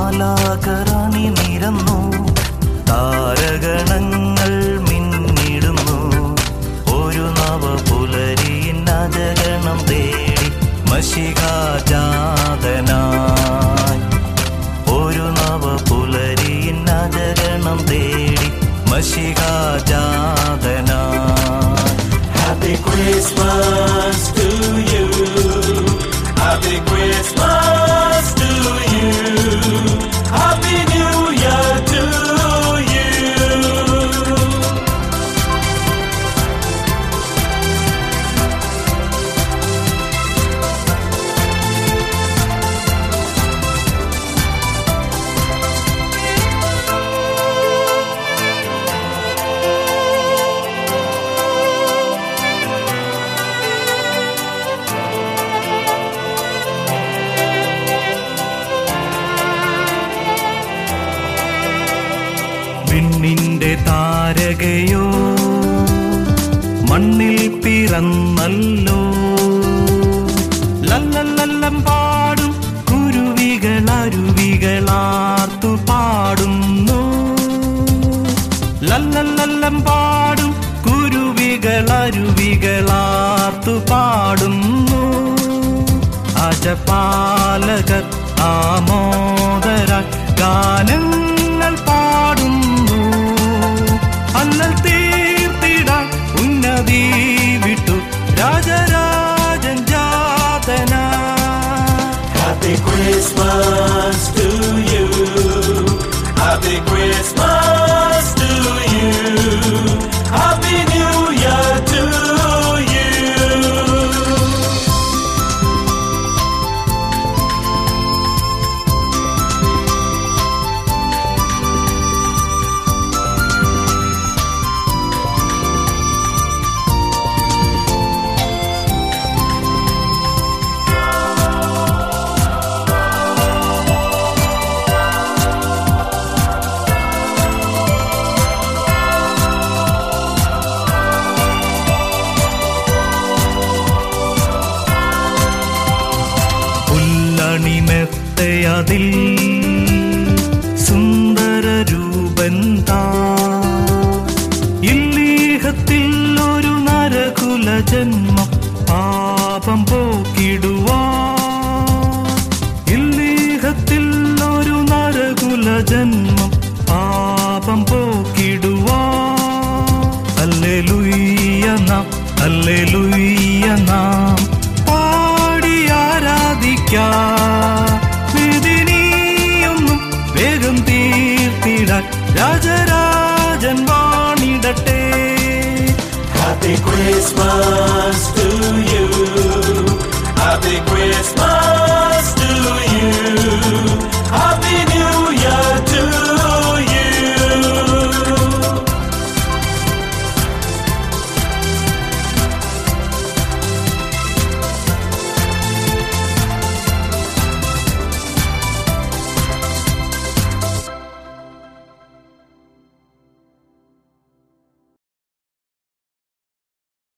മാലാകറാണി നിരന്നു താരഗണങ്ങൾ മിന്നിടുന്നു ഒരു നവപുലരിൻ അജഗണം തേടി മഷികാജാതനായി ഒരു നവപുലരിൻ അജഗണം തേടി മഷികാജാതനായി Happy Christmas to you. Happy Christmas to you. Happy New Year to you. വിണ്ണിന്റെ താരകയോ മണ്ണിൽ പിറന്നല്ലോ ലല്ലല്ലല്ലം പാടും കുരുവികൾ അരുവികളാർത്തു പാടുന്നു ലല്ലല്ലല്ലം പാടും കുരുവികൾ അരുവികളാർത്തു പാടുന്നു അജപാലകർ ആമോദര ഗാനങ്ങൾ പാടുന്നു അല്ലൽ തീർത്തിടാൻ ഉന്നതി വിട്ടു Rajarajan ജാതന Happy Christmas to you. Happy Christmas to you. Happy New Year to you. പുല്ലണിമെത്തയതിൽ സുന്ദര രൂപൻ താ ഇല്ലീഹത്തിൽ ഒരു നരകുല ജന്മം പാപം പോക്കിടുവാ ഇല്ലീഹത്തിൽ ഒരു നരകുല ജന്മം പാപം പോക്കിടുവാ അല്ലെലുയ്യ നാം അല്ലെലുയ്യ നാം പാടി ആരാധിക്കാം വിധിനിയൊന്നും വേഗം തീർത്തിടാൻ Rajarajan വാണിടട്ടെ Happy Christmas to you. Happy Christmas